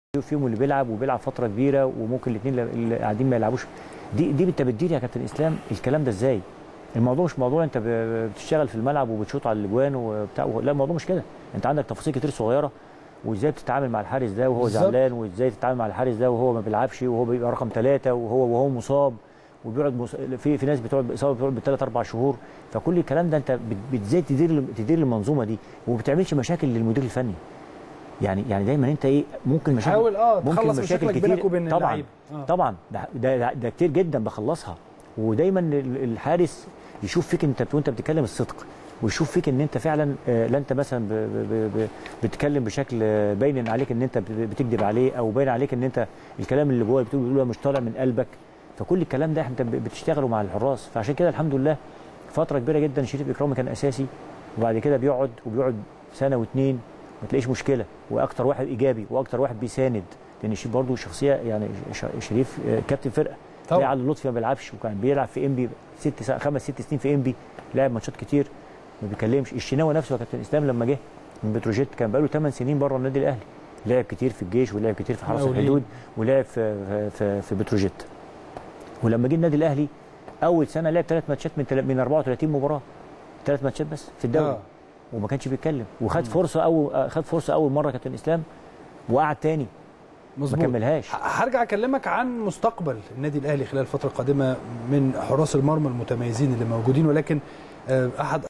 فيهم اللي بيلعب وبيلعب فتره كبيره وممكن الاثنين اللي قاعدين ما يلعبوش دي دي انت بتدير يا كابتن اسلام الكلام ده ازاي؟ الموضوع مش موضوع انت ب- بتشتغل في الملعب وبتشوط على الاجوان وبتاع لا الموضوع مش كده انت عندك تفاصيل كتير صغيره وازاي بتتعامل مع الحارس ده وهو بالظبط. زعلان وازاي تتعامل مع الحارس ده وهو ما بيلعبش وهو بيبقى رقم ثلاثه وهو وهو مصاب وبيقعد مص... في في ناس بتقعد اصابه بتقعد بالثلاث اربع شهور فكل الكلام ده انت بت- بت- ازاي تدير تدير المنظومه دي وما بتعملش مشاكل للمدير الفني يعني يعني دايما انت ايه ممكن مشاكل حاول اه ممكن تخلص مشاكل مشاكلك كتير بينك وبين طبعا اللعيبه آه. طبعا ده, ده, ده كتير جدا بخلصها ودايما ال- الحارس يشوف فيك انت وانت بتتكلم الصدق ويشوف فيك ان انت فعلا آه، لا انت مثلا ب- ب- ب- بتتكلم بشكل آه، باين عليك ان انت بت- بتكذب عليه او باين عليك ان انت الكلام اللي جوه بتقوله بتقوله مش طالع من قلبك فكل الكلام ده انت ب- بتشتغله مع الحراس فعشان كده الحمد لله فتره كبيره جدا شريف اكرامي كان اساسي وبعد كده بيقعد وبيقعد سنه واثنين ما تلاقيش مشكله واكتر واحد ايجابي واكتر واحد بيساند لان شريف برضه شخصيه يعني ش- شريف آه، كابتن فرقه طبعا. تلاقي علي لطفي ما بيلعبش وكان بيلعب في انبي ست سا- خمس ست سنين في انبي لعب ماتشات كتير ما بيكلمش الشناوي نفسه يا كابتن اسلام لما جه من بتروجيت كان بقاله 8 سنين بره النادي الاهلي لعب كتير في الجيش ولعب كتير في حرس مقاولين. الحدود ولعب في في, في, في بتروجيت ولما جه النادي الاهلي اول سنه لعب ثلاث ماتشات من تل- من 34 مباراه ثلاث ماتشات بس في الدوري آه. وما كانش بيتكلم وخد فرصه اول خد فرصه اول مره كابتن اسلام وقعد تاني ما مظبوط كملهاش ه- هرجع اكلمك عن مستقبل النادي الاهلي خلال الفتره القادمه من حراس المرمى المتميزين اللي موجودين ولكن آه، احد